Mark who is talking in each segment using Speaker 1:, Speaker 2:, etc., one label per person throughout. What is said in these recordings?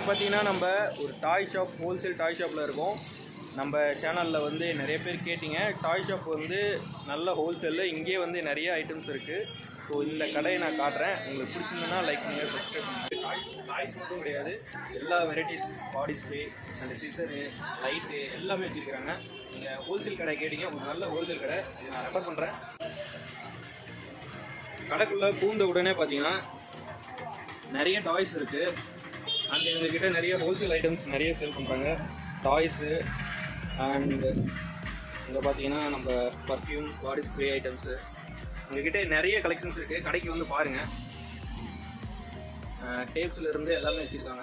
Speaker 1: பார்த்தீங்கன்னா நம்ம ஒரு டாய் ஷாப் ஹோல்சேல் டாய் ஷாப்பில் இருக்கோம் நம்ம சேனலில் வந்து நிறைய பேர் கேட்டிங்க டாய் ஷாப் வந்து நல்ல ஹோல்சேலில் இங்கேயே வந்து நிறைய ஐட்டம்ஸ் இருக்குது ஸோ இந்த கடையை நான் காட்டுறேன் உங்களுக்கு பிடிச்சிருந்ததுன்னா லைக் பண்ணுங்கள் சப்ஸ்கிரைப் பண்ணுங்கள் டாய்ஸ் டாய்ஸ் மட்டும் கிடையாது எல்லா வெரைட்டிஸ் பாடி ஸ்ப்ரே அந்த சிசரு லைட்டு எல்லாமே வச்சுருக்காங்க நீங்கள் ஹோல்சேல் கடை கேட்டிங்க ஒரு நல்ல ஹோல்சேல் கடை இதை நான் ரெஃபர் பண்ணுறேன் கடைக்குள்ளே பூந்த உடனே பார்த்தீங்கன்னா நிறைய டாய்ஸ் இருக்கு அண்ட் எங்ககிட்ட நிறைய ஹோல்சேல் ஐட்டம்ஸ் நிறைய சேல் பண்ணுறாங்க டாய்ஸு அண்ட் இங்கே பார்த்தீங்கன்னா நம்ம பர்ஃப்யூம் பாடி ஸ்ப்ரே ஐட்டம்ஸு எங்ககிட்ட நிறைய கலெக்ஷன்ஸ் இருக்குது கடைக்கு வந்து பாருங்கள் டேப்ஸ்ல இருந்து எல்லாமே வச்சுருக்காங்க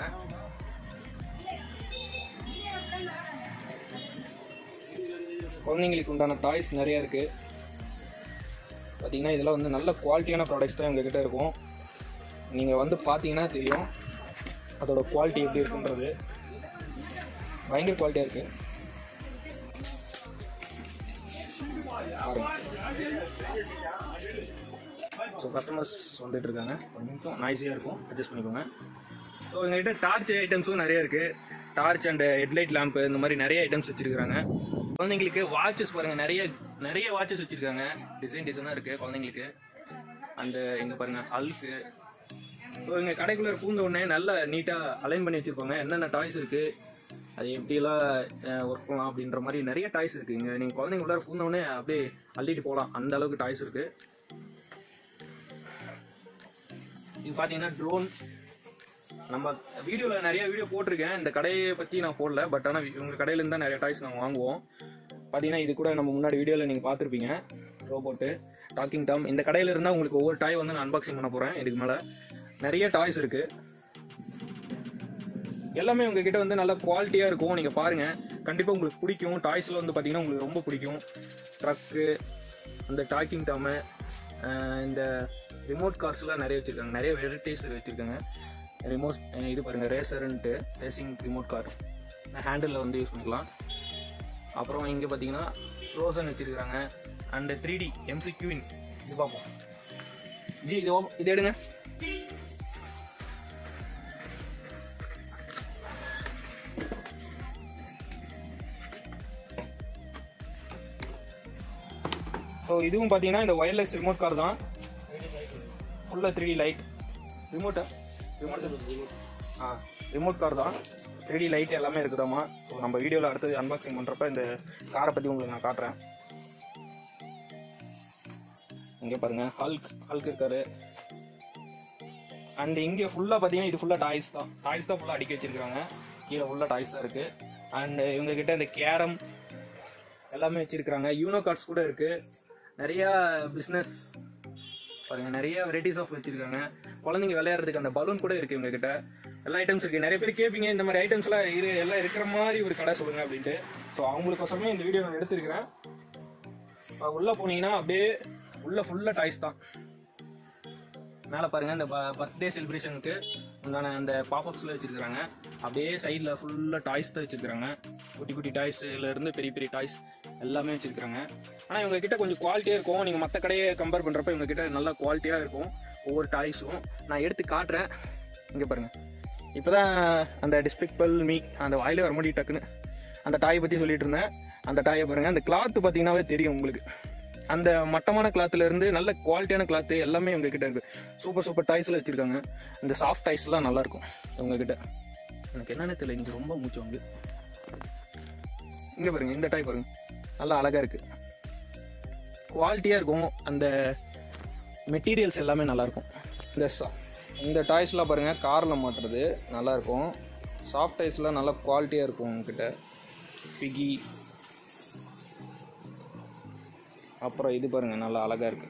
Speaker 1: குழந்தைங்களுக்கு உண்டான டாய்ஸ் நிறைய இருக்குது பார்த்தீங்கன்னா இதெல்லாம் வந்து நல்ல குவாலிட்டியான ப்ராடக்ட்ஸ் தான் எங்ககிட்ட இருக்கும் நீங்கள் வந்து பார்த்தீங்கன்னா தெரியும் அதோட குவாலிட்டி எப்படி இருக்குன்றது பயங்கர குவாலிட்டியாக இருக்குது ஸோ கஸ்டமர்ஸ் வந்துட்டு இருக்காங்க கொஞ்சம் நாய்ஸியாக இருக்கும் அட்ஜஸ்ட் பண்ணிக்கோங்க ஸோ எங்ககிட்ட டார்ச் ஐட்டம்ஸும் நிறைய இருக்குது டார்ச் அண்ட் ஹெட்லைட் லேம்ப் இந்த மாதிரி நிறைய ஐட்டம்ஸ் வச்சுருக்காங்க குழந்தைங்களுக்கு வாட்சஸ் பாருங்கள் நிறைய நிறைய வாட்சஸ் வச்சுருக்காங்க டிசைன் டிசைனாக இருக்குது குழந்தைங்களுக்கு அந்த இங்கே பாருங்கள் அல்ஃபு ஸோ எங்கள் கடைக்குள்ளே பூந்த உடனே நல்லா நீட்டாக அலைன் பண்ணி வச்சுருப்பாங்க என்னென்ன டாய்ஸ் இருக்குது அது எப்படியெல்லாம் ஒர்க் பண்ணலாம் அப்படின்ற மாதிரி நிறைய டாய்ஸ் இருக்குது இங்கே நீங்கள் குழந்தைங்க உள்ளார பூந்த உடனே அப்படியே அள்ளிட்டு போகலாம் அந்த அளவுக்கு டாய்ஸ் இருக்குது இது பார்த்தீங்கன்னா ட்ரோன் நம்ம வீடியோவில் நிறைய வீடியோ போட்டிருக்கேன் இந்த கடையை பற்றி நான் போடல பட் ஆனால் உங்கள் கடையிலேருந்து தான் நிறைய டாய்ஸ் நாங்கள் வாங்குவோம் பார்த்தீங்கன்னா இது கூட நம்ம முன்னாடி வீடியோவில் நீங்கள் பார்த்துருப்பீங்க ரோபோட்டு டாக்கிங் டாம் இந்த கடையில இருந்தால் உங்களுக்கு ஒவ்வொரு டாய் வந்து நான் அன்பாக்சிங் பண்ண போகிறேன் இதுக்கு மேலே நிறைய டாய்ஸ் இருக்குது எல்லாமே உங்ககிட்ட வந்து நல்ல குவாலிட்டியாக இருக்கும் நீங்கள் பாருங்கள் கண்டிப்பாக உங்களுக்கு பிடிக்கும் டாய்ஸில் வந்து பார்த்தீங்கன்னா உங்களுக்கு ரொம்ப பிடிக்கும் ட்ரக்கு அந்த டாக்கிங் டாமு இந்த ரிமோட் கார்ஸ்லாம் நிறைய வச்சுருக்காங்க நிறைய வெரைட்டிஸ் வச்சுருக்காங்க ரிமோட் இது பாருங்கள் ரேசர்ன்ட்டு ரேசிங் ரிமோட் கார் ஹேண்டிலில் வந்து யூஸ் பண்ணிக்கலாம் அப்புறம் இங்கே பார்த்தீங்கன்னா ஃப்ரோசன் வச்சுருக்காங்க and three D McQueen இது பார்ப்போம் ஜி இது ஓ- இது எடுங்க ஸோ இதுவும் பார்த்தீங்கன்னா இந்த ஒயர்லெஸ் ரிமோட் கார் தான் ஃபுல்லாக த்ரீ டி லைட் ரிமோட்டா ரிமோட் ஆ ரிமோட் கார் தான் த்ரீ டி லைட் எல்லாமே இருக்குதாம்மா ஸோ நம்ம வீடியோவில் அடுத்தது அன்பாக்சிங் பண்ணுறப்ப இந்த காரை பற்றி உங்களுக்கு நான் காட்டுறேன் இங்கே பாருங்க ஹல்க் ஹல்க் இருக்காரு அண்ட் இங்கே ஃபுல்லாக பார்த்தீங்கன்னா இது ஃபுல்லாக டாய்ஸ் தான் டாய்ஸ் தான் ஃபுல்லாக அடிக்க வச்சிருக்காங்க கீழே ஃபுல்லாக டாய்ஸ் தான் இருக்குது அண்ட் இவங்க கிட்ட இந்த கேரம் எல்லாமே வச்சிருக்காங்க யூனோ கார்ட்ஸ் கூட இருக்கு நிறைய பிஸ்னஸ் பாருங்க நிறைய வெரைட்டிஸ் ஆஃப் வச்சிருக்காங்க குழந்தைங்க விளையாடுறதுக்கு அந்த பலூன் கூட இருக்கு இவங்க கிட்ட எல்லா ஐட்டம்ஸ் இருக்கு நிறைய பேர் கேட்பீங்க இந்த மாதிரி ஐட்டம்ஸ் எல்லாம் இரு எல்லாம் இருக்கிற மாதிரி ஒரு கடை சொல்லுங்க அப்படின்ட்டு ஸோ அவங்களுக்கோசரமே இந்த வீடியோ நான் எடுத்திருக்கிறேன் இப்போ உள்ள போனீங்கன்னா அப்படியே உள்ள ஃபுல்லா டாய்ஸ் தான் மேலே பாருங்க இந்த பர்த்டே செலிப்ரேஷனுக்கு உண்டான அந்த பாப்அப்ஸ்ல வச்சிருக்காங்க அப்படியே சைடில் ஃபுல்லாக டாய்ஸ் தான் வச்சிருக்காங்க குட்டி குட்டி டாய்ஸ்ல இருந்து பெரிய பெரிய டாய்ஸ் எல்லாமே வச்சிருக்காங்க ஆனால் இவங்க கிட்ட கொஞ்சம் குவாலிட்டியாக இருக்கும் நீங்கள் மற்ற கடையை கம்பேர் பண்ணுறப்ப இவங்க கிட்ட நல்லா குவாலிட்டியாக இருக்கும் ஒவ்வொரு டாய்ஸும் நான் எடுத்து காட்டுறேன் இங்கே பாருங்க இப்போதான் அந்த டிஸ்பிக்பல் மீ அந்த வாயிலே வர முடியும் டக்குன்னு அந்த டாயை பற்றி சொல்லிட்டு இருந்தேன் அந்த டாயை பாருங்க அந்த கிளாத் பார்த்தீங்கன்னாவே தெரியும் உங்களுக்கு அந்த மட்டமான கிளாத்ல இருந்து நல்ல குவாலிட்டியான கிளாத் எல்லாமே இவங்க கிட்ட இருக்கு சூப்பர் சூப்பர் டாய்ஸ்ல வச்சிருக்காங்க இந்த சாஃப்ட் டாய்ஸ்லாம் நல்லா இருக்கும் இவங்க கிட்ட எனக்கு என்னன்னு தெரியல இன்னைக்கு ரொம்ப மூச்சு வந்து இங்க பாருங்க இந்த டாய் பாருங்க நல்லா அழகா இருக்கு குவாலிட்டியா இருக்கும் அந்த மெட்டீரியல்ஸ் எல்லாமே நல்லா இருக்கும் இந்த சா- இந்த டாய்ஸ்லாம் பாருங்க கார்ல மாட்டுறது நல்லா இருக்கும் சாஃப்ட் டாய்ஸ்லாம் நல்லா குவாலிட்டியா இருக்கும் உங்ககிட்ட பிகி அப்புறம் இது பாருங்க நல்லா அழகா இருக்கு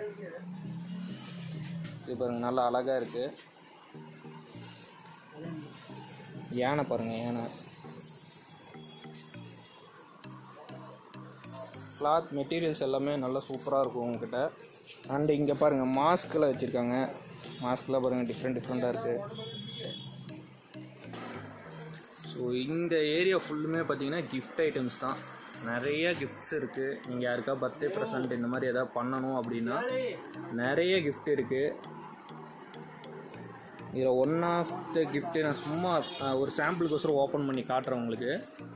Speaker 1: இது பாருங்க நல்லா அழகா இருக்கு யானை பாருங்க யானை கிளாத் மெட்டீரியல்ஸ் எல்லாமே நல்லா சூப்பராக இருக்கும் உங்ககிட்ட அண்ட் இங்கே பாருங்கள் மாஸ்கில் வச்சுருக்காங்க மாஸ்கில் பாருங்கள் டிஃப்ரெண்ட் டிஃப்ரெண்ட்டாக இருக்குது ஸோ இந்த ஏரியா ஃபுல்லுமே பார்த்தீங்கன்னா கிஃப்ட் ஐட்டம்ஸ் தான் நிறைய கிஃப்ட்ஸ் இருக்குது நீங்கள் யாருக்கா பர்த்டே ப்ரெசன்ட் இந்த மாதிரி எதாவது பண்ணணும் அப்படின்னா நிறைய கிஃப்ட் இருக்குது இதில் ஒன் ஆஃப் த கிஃப்ட்டு நான் சும்மா அஹ், ஒரு சாம்பிளுக்கோசரம் ஓப்பன் பண்ணி காட்டுறேன் உங்களுக்கு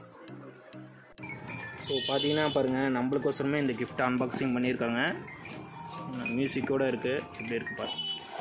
Speaker 1: ஸோ பார்த்தீங்கன்னா பாருங்கள் நம்மளுக்கோசரமே இந்த கிஃப்ட் அன்பாக்சிங் பண்ணியிருக்காங்க மியூசிக்கோடு இருக்குது இப்படி இருக்குது பாரு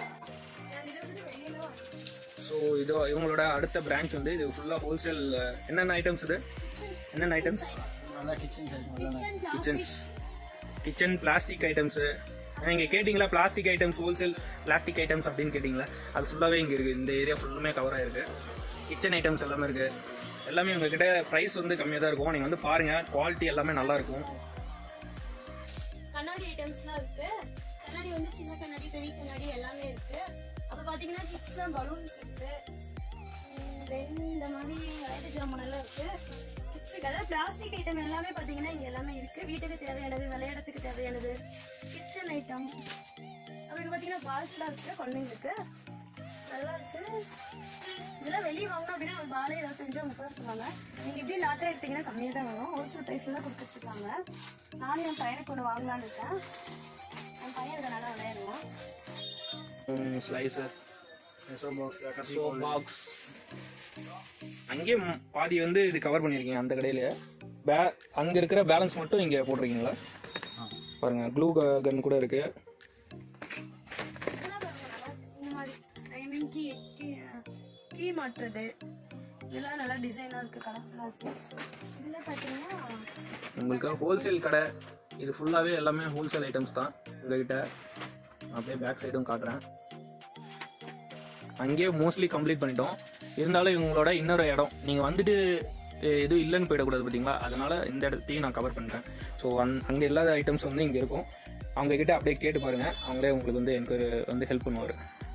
Speaker 1: ஸோ இது இவங்களோட அடுத்த பிரான்ச் வந்து இது ஃபுல்லாக ஹோல்சேல் என்னென்ன ஐட்டம்ஸ் இது என்னென்ன items kitchens kitchen plastic items நீங்கள் கேட்டிங்களா plastic items wholesale plastic items அப்படின்னு கேட்டிங்களா அது ஃபுல்லாகவே இங்கே இருக்குது இந்த ஏரியா ஃபுல்லுமே கவர் ஆயிருக்கு கிச்சன் ஐட்டம்ஸ் எல்லாமே இருக்குது எல்லாமே உங்ககிட்ட ப்ரைஸ் வந்து கம்மியாக தான் இருக்கும் நீங்கள் வந்து பாருங்கள் குவாலிட்டி எல்லாமே நல்லா இருக்கும்
Speaker 2: கண்ணாடி ஐட்டம்ஸ்லாம் இருக்கு கண்ணாடி வந்து சின்ன கண்ணாடி பெரிய கண்ணாடி எல்லாமே இருக்கு அப்ப பாத்தீங்கன்னா கிட்ஸ்லாம் பலூன்ஸ் இருக்கு உம், then இந்த மாதிரி லைட் ஜாமான் எல்லாம் இருக்கு கிட்ஸுக்கு அதாவது பிளாஸ்டிக் ஐட்டம் எல்லாமே பாத்தீங்கன்னா இங்க எல்லாமே இருக்கு வீட்டுக்கு தேவையானது விளையாடத்துக்கு தேவையானது கிச்சன் ஐட்டம் அப்புறம் பாத்தீங்கன்னா பால்ஸ்லாம் இருக்கு குழந்தைங்களுக்கு நல்லா இருக்கு இதெல்லாம் வெளியே வாங்கணும் அப்படின்னா ஒரு பாலே இருபத்தஞ்சு முப்பது சொல்லுவாங்க நீங்க இப்படி லாட்டா எடுத்தீங்கன்னா கம்மியாக தான் வரும் ஹோல்சேல் ப்ரைஸ்ல தான் கொடுத்துட்டு இருக்காங்க நானும் என் பையனுக்கு ஒன்று வாங்கலாம்னு இருக்கேன் என் பையன் இதை நல்லா விளையாடுவான்
Speaker 1: ஸ்லைசர் பாக்ஸ் அங்கேயே ம்- பாதி வந்து இது கவர் பண்ணியிருக்கீங்க அந்த கடையில பே அங்கே இருக்கிற பேலன்ஸ் மட்டும் இங்கே போட்டிருக்கீங்களா பாருங்க க்ளூ கன் கூட இருக்கு
Speaker 2: இதெல்லாம் பாருங்க நல்லா இந்த மாதிரி I mean key key key மாட்டுறது இதெல்லாம் நல்லா டிசைனாக இருக்குது கலர்ஃபுல்லாக இருக்குது இதில் பார்த்தீங்கன்னா
Speaker 1: உங்களுக்கு ஹோல்சேல் கடை இது ஃபுல்லாகவே எல்லாமே ஹோல்சேல் ஐட்டம்ஸ் தான் உங்ககிட்ட அப்படியே பேக் சைடும் காட்டுறேன் அங்கேயே மோஸ்ட்லி கம்ப்ளீட் பண்ணிட்டோம் இருந்தாலும் இவங்களோட இன்னொரு இடம் நீங்கள் வந்துட்டு எ- எதுவும் இல்லைன்னு போயிடக்கூடாது பார்த்தீங்களா அதனால இந்த இடத்தையும் நான் கவர் பண்ணிட்டேன் ஸோ அந் அங்கே இல்லாத ஐட்டம்ஸ் வந்து இங்கே இருக்கும் அவங்க கிட்ட அப்படியே கேட்டு பாருங்க அவங்களே உங்களுக்கு வந்து எனக்கு வந்து ஹெல்ப் பண்ணுவார்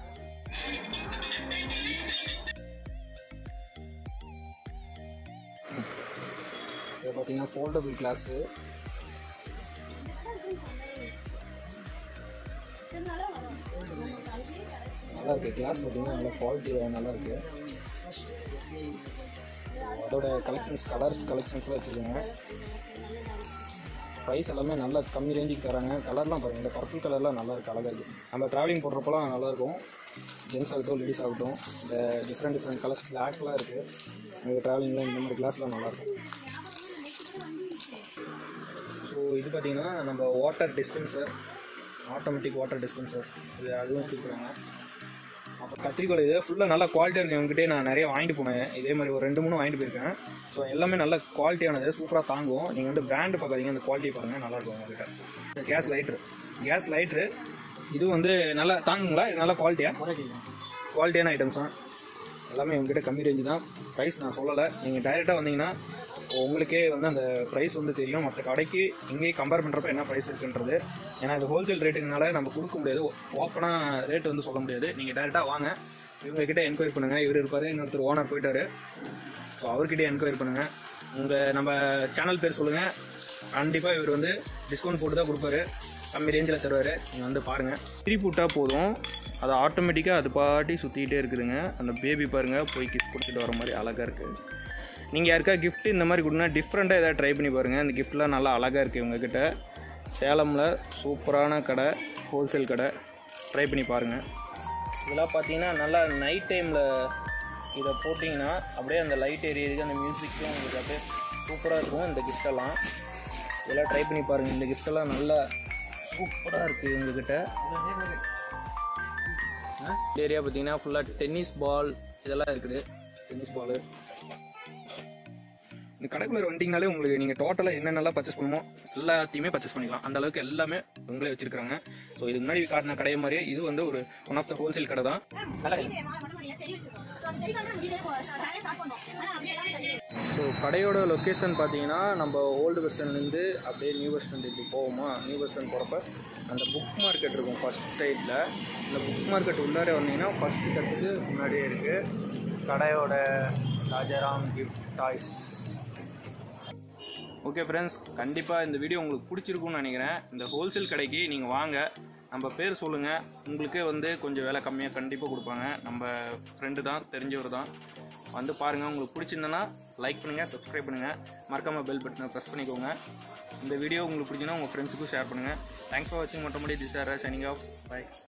Speaker 1: இது பார்த்தீங்கன்னா ஃபோல்டபுள் கிளாஸு
Speaker 2: இதனால வரும் நமக்கு அங்கேயே கிடைக்கும்
Speaker 1: நல்லா இருக்கு கிளாஸ் பார்த்தீங்கன்னா நல்லா குவாலிட்டி நல்லா இருக்கு அதோட கலெக்ஷன்ஸ் கலர்ஸ் கலெக்ஷன்ஸ்லாம் வச்சுருக்காங்க ப்ரைஸ் எல்லாமே நல்லா கம்மி ரேஞ்சுக்கு தராங்க கலர்லாம் பாருங்க இந்த பர்பிள் கலர்லாம் நல்லா இருக்கு அழகாக இருக்கு நம்ம ட்ராவலிங் போடுறப்பலாம் நல்லா இருக்கும் ஜென்ஸ் ஆகட்டும் லேடிஸ் ஆகட்டும் இந்த டிஃப்ரெண்ட் டிஃப்ரெண்ட் கலர்ஸ் பிளாக்லாம் இருக்கு உங்கள் ட்ராவலிங்கில் இந்த மாதிரி கிளாஸ்லாம் நல்லா இருக்கும் ஸோ இது பார்த்தீங்கன்னா நம்ம water dispenser automatic water dispenser இது அதுவும் வச்சுருக்குறாங்க அப்போ கத்திரிக்கோள் இது ஃபுல்லாக நல்லா குவாலிட்டியாக இருக்கு இவங்ககிட்டே நான் நிறைய வாங்கிட்டு போனேன் இதே மாதிரி ஒரு ரெண்டு மூணு வாங்கிட்டு போயிருக்கேன் ஸோ எல்லாமே நல்ல குவாலிட்டியானது சூப்பராக தாங்கும் நீங்கள் வந்து பிராண்டு பார்க்காதீங்க அந்த குவாலிட்டி பாருங்கள் நல்லா இருக்கும் உங்ககிட்ட கேஸ் லைட்ரு கேஸ் லைட்ரு இது வந்து நல்லா தாங்குங்களா இது நல்ல குவாலிட்டியா குவாலிட்டியான ஐட்டம்ஸ் தான் எல்லாமே உங்ககிட்ட கம்மி ரேஞ்சு தான் ப்ரைஸ் நான் சொல்லலை நீங்கள் டைரெக்டாக வந்தீங்கன்னா உங்களுக்கே வந்து அந்த ப்ரைஸ் வந்து தெரியும் மற்ற கடைக்கு இங்கேயே கம்பேர் பண்ணுறப்ப என்ன ப்ரைஸ் இருக்குன்றது ஏன்னா இது ஹோல்சேல் ரேட்டுனால நம்ம கொடுக்க முடியாது ஓப்பனாக ரேட் வந்து சொல்ல முடியாது நீங்கள் டைரெக்டாக வாங்க இவங்க கிட்ட என்கொயரி பண்ணுங்கள் இவர் இருப்பார் இன்னொருத்தர் ஓனர் போயிட்டாரு ஸோ அவர்கிட்ட என்கொயரி பண்ணுங்கள் உங்கள் நம்ம சேனல் பேர் சொல்லுங்கள் கண்டிப்பாக இவர் வந்து டிஸ்கவுண்ட் போட்டு தான் கொடுப்பாரு கம்மி ரேஞ்சில் தருவார் நீங்கள் வந்து பாருங்கள் திருப்பி விட்டா போதும் அது ஆட்டோமேட்டிக்காக அது பாட்டி சுற்றிக்கிட்டே இருக்குதுங்க அந்த பேபி பாருங்கள் போய் கிஃப்ட் கொடுத்துட்டு வர மாதிரி அழகாக இருக்குது நீங்கள் யாருக்கா gift இந்த மாதிரி கொடுனா டிஃப்ரெண்ட்டாக ஏதாவது ட்ரை பண்ணி பாருங்கள் இந்த கிஃப்ட்லாம் நல்லா அழகாக இருக்குது இவங்கக்கிட்ட சேலமில் சூப்பரான கடை ஹோல்சேல் கடை ட்ரை பண்ணி பாருங்கள் இதெல்லாம் பார்த்தீங்கன்னா நல்லா நைட் டைமில் இதை போட்டிங்கன்னா அப்படியே அந்த லைட் எரியுது அந்த மியூசிக்கும் உங்களுக்கு அப்படியே சூப்பராக இருக்கும் இந்த கிஃப்டெல்லாம் இதெல்லாம் ட்ரை பண்ணி பாருங்கள் இந்த கிஃப்டெல்லாம் நல்லா சூப்பராக இருக்குது உங்ககிட்ட இந்த ஏரியா பார்த்தீங்கன்னா ஃபுல்லாக டென்னிஸ் பால் இதெல்லாம் இருக்குது டென்னிஸ் பால் இந்த கடைக்குள்ள வந்துட்டீங்கனாலே உங்களுக்கு நீங்கள் டோட்டலாக என்னென்னலாம் பர்ச்சேஸ் பண்ணுமோ எல்லாத்தையுமே பர்ச்சேஸ் பண்ணிக்கலாம் அந்த அளவுக்கு எல்லாமே உங்களே வச்சிருக்காங்க ஸோ இது முன்னாடி காட்டின கடை மாதிரியே இது வந்து ஒரு ஒன் ஆஃப் த ஹோல்சேல் கடை தான் ஸோ கடையோட லொக்கேஷன் பார்த்தீங்கன்னா நம்ம ஓல்டு பஸ் ஸ்டாண்ட்லேருந்து அப்படியே நியூ பஸ் ஸ்டாண்ட் இப்படி போவோமா நியூ பஸ் ஸ்டாண்ட் போகிறப்ப அந்த புக் மார்க்கெட் இருக்கும் ஃபர்ஸ்ட் சைடில் இந்த புக் மார்க்கெட் உள்ளாரே வந்தீங்கன்னா ஃபர்ஸ்ட் கட்டுக்கு முன்னாடியே இருக்குது கடையோட Rajaram gift toys okay friends கண்டிப்பாக இந்த வீடியோ உங்களுக்கு பிடிச்சிருக்கும்னு நினைக்கிறேன் இந்த ஹோல்சேல் கடைக்கு நீங்கள் வாங்க நம்ம பேர் சொல்லுங்கள் உங்களுக்கே வந்து கொஞ்சம் விலை கம்மியாக கண்டிப்பாக கொடுப்பாங்க நம்ம ஃப்ரெண்டு தான் தெரிஞ்சவர் தான் வந்து பாருங்கள் உங்களுக்கு பிடிச்சிருந்தனா லைக் பண்ணுங்கள் சப்ஸ்கிரைப் பண்ணுங்கள் மறக்காமல் பெல் பட்டனை ப்ரெஸ் பண்ணிக்கோங்க இந்த வீடியோ உங்களுக்கு பிடிச்சினா உங்கள் ஃப்ரெண்ட்ஸுக்கும் ஷேர் பண்ணுங்கள் தேங்க்ஸ் ஃபார் வாட்சிங் மற்றபடி this R signing off by